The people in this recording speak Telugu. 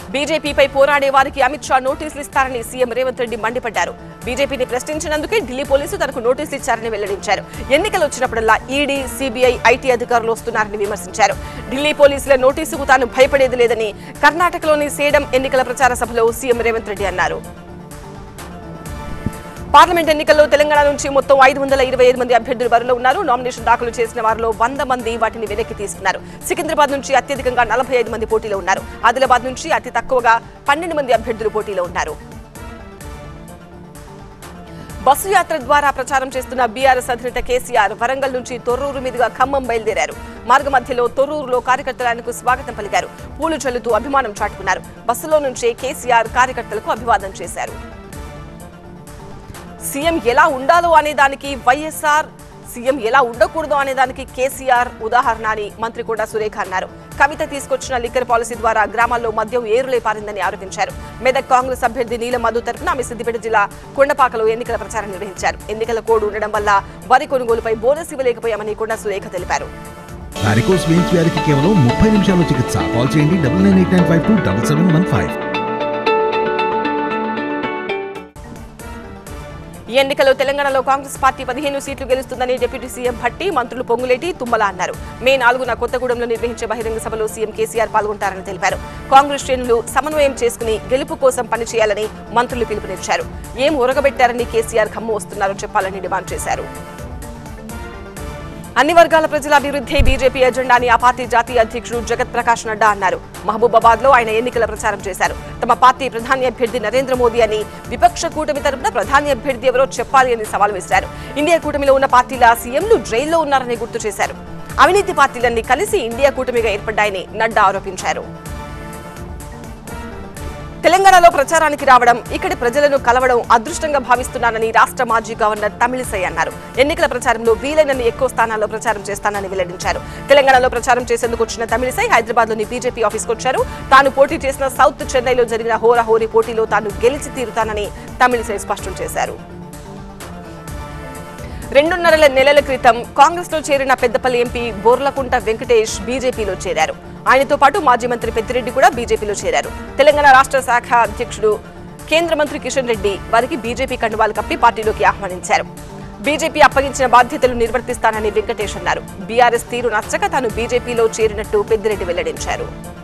బీజేపీపై పోరాడే వారికి అమిత్ షా నోటీసులు ఇస్తారని సీఎం రేవంత్ రెడ్డి మండిపడ్డారు బీజేపీని ప్రశ్నించినందుకే ఢిల్లీ పోలీసులు తనకు నోటీసులు ఇచ్చారని వెల్లడించారు ఎన్నికలు వచ్చినప్పుడల్లా ఈడీ సీబీఐ ఐటీ అధికారులు వస్తున్నారని విమర్శించారు ఢిల్లీ పోలీసుల నోటీసుకు తాను భయపడేది లేదని కర్ణాటకలోని సేడం ఎన్నికల ప్రచార సభలో సీఎం రేవంత్ రెడ్డి అన్నారు పార్లమెంట్ ఎన్నికల్లో తెలంగాణ నుంచి మొత్తం ఐదు వందల ఇరవై ఐదు మంది అభ్యర్థులు బరిలో ఉన్నారు నామినేషన్ దాఖలు చేసిన వారిలో వంద మంది వాటిని వెనక్కి తీసుకున్నారు సికింద్రాబాద్ నుంచి అత్యధికంగా నలభై ఐదు మంది పోటీలో ఉన్నారు ఆదిలాబాద్ నుంచి అతి తక్కువగా పన్నెండు మంది అభ్యర్థులు పోటీలో ఉన్నారు బస్సు యాత్ర ద్వారా ప్రచారం చేస్తున్న బీఆర్ఎస్ అధినేత కేసీఆర్ వరంగల్ నుంచి తొర్రూరు మీదుగా ఖమ్మం బయలుదేరారు మార్గ మధ్యలో తొర్రూరులో కార్యకర్తలు ఆయనకు స్వాగతం పలికారు పూలు చల్లుతూ అభిమానం చాటుకున్నారు బస్సులో నుంచే కేసీఆర్ కార్యకర్తలకు అభివాదం చేశారు సీఎం ఎలా ఉండాలో అనే దానికి వైఎస్ఆర్ సీఎం ఎలా ఉండకూడదు అనే దానికి కేసీఆర్ ఉదాహరణ అని మంత్రి కూడా సురేఖ అన్నారు కవిత తీసుకొచ్చిన లిక్కర్ పాలసీ ద్వారా గ్రామాల్లో మద్యం ఏరులే పారిందని ఆరోపించారు మెదక్ కాంగ్రెస్ అభ్యర్థి నీలం మధు తరఫున ఆమె సిద్దిపేట జిల్లా కొండపాకలో ఎన్నికల ప్రచారం నిర్వహించారు ఎన్నికల కోడ్ ఉండడం వల్ల వరి కొనుగోలుపై బోనస్ ఇవ్వలేకపోయామని కొండ సురేఖ తెలిపారు వారికోస్ వెయిన్స్ వ్యాధికి కేవలం ముప్పై నిమిషాల్లో చికిత్స కాల్ చేయండి double nine eight nine five two double seven one five ఈ ఎన్నికల్లో తెలంగాణలో కాంగ్రెస్ పార్టీ పదిహేను సీట్లు గెలుస్తుందని డిప్యూటీ సీఎం భట్టి మంత్రులు పొంగులేటి తుమ్మల అన్నారు మే నాలుగున కొత్తగూడెంలో నిర్వహించే బహిరంగ సభలో సీఎం కేసీఆర్ పాల్గొంటారని తెలిపారు కాంగ్రెస్ శ్రేణులు సమన్వయం చేసుకుని గెలుపు కోసం పనిచేయాలని మంత్రులు పిలుపునిచ్చారు ఏం ఉరగబెట్టారని కేసీఆర్ ఖమ్మం వస్తున్నారో చెప్పాలని డిమాండ్ చేశారు అన్ని వర్గాల ప్రజల అభివృద్ధి బీజేపీ ఎజెండా అని ఆ పార్టీ జాతీయ అధ్యక్షుడు జగత్ ప్రకాష్ నడ్డా అన్నారు మహబూబాబాద్ లో ఆయన ఎన్నికల ప్రచారం చేశారు తమ పార్టీ ప్రధాని అభ్యర్థి నరేంద్ర మోదీ అని విపక్ష కూటమి తరపున ప్రధాని అభ్యర్థి ఎవరో చెప్పాలి అని సవాల్ విసిరారు ఇండియా కూటమిలో ఉన్న పార్టీల సీఎంలు జైల్లో ఉన్నారని గుర్తు చేశారు అవినీతి పార్టీలన్నీ కలిసి ఇండియా కూటమిగా ఏర్పడ్డాయని నడ్డా ఆరోపించారు తెలంగాణలో ప్రచారానికి రావడం ఇక్కడి ప్రజలను కలవడం అదృష్టంగా భావిస్తున్నానని రాష్ట్ర మాజీ గవర్నర్ తమిళిసై అన్నారు ఎన్నికల ప్రచారంలో వీలైనన్ని ఎక్కువ స్థానాల్లో ప్రచారం చేస్తానని వెల్లడించారు తెలంగాణలో ప్రచారం చేసేందుకు వచ్చిన తమిళిసై హైదరాబాద్ లోని బీజేపీ ఆఫీస్కు వచ్చారు తాను పోటీ చేసిన సౌత్ చెన్నైలో జరిగిన హోరాహోరీ పోటీలో తాను గెలిచి తీరుతానని తమిళిసై స్పష్టం చేశారు రెండున్నర నెలల క్రితం కాంగ్రెస్ లో చేరిన పెద్దపల్లి ఎంపీ బోర్లకుంట వెంకటేష్ బీజేపీలో చేరారు ఆయనతో పాటు మాజీ మంత్రి పెద్దిరెడ్డి కూడా బీజేపీలో చేరారు తెలంగాణ రాష్ట్ర శాఖ అధ్యక్షుడు కేంద్ర మంత్రి కిషన్ రెడ్డి వారికి బీజేపీ కండువాలు కప్పి పార్టీలోకి ఆహ్వానించారు బీజేపీ అప్పగించిన బాధ్యతలు నిర్వర్తిస్తానని వెంకటేష్ అన్నారు బీఆర్ఎస్ తీరు నచ్చక తాను బీజేపీలో చేరినట్టు పెద్దిరెడ్డి వెల్లడించారు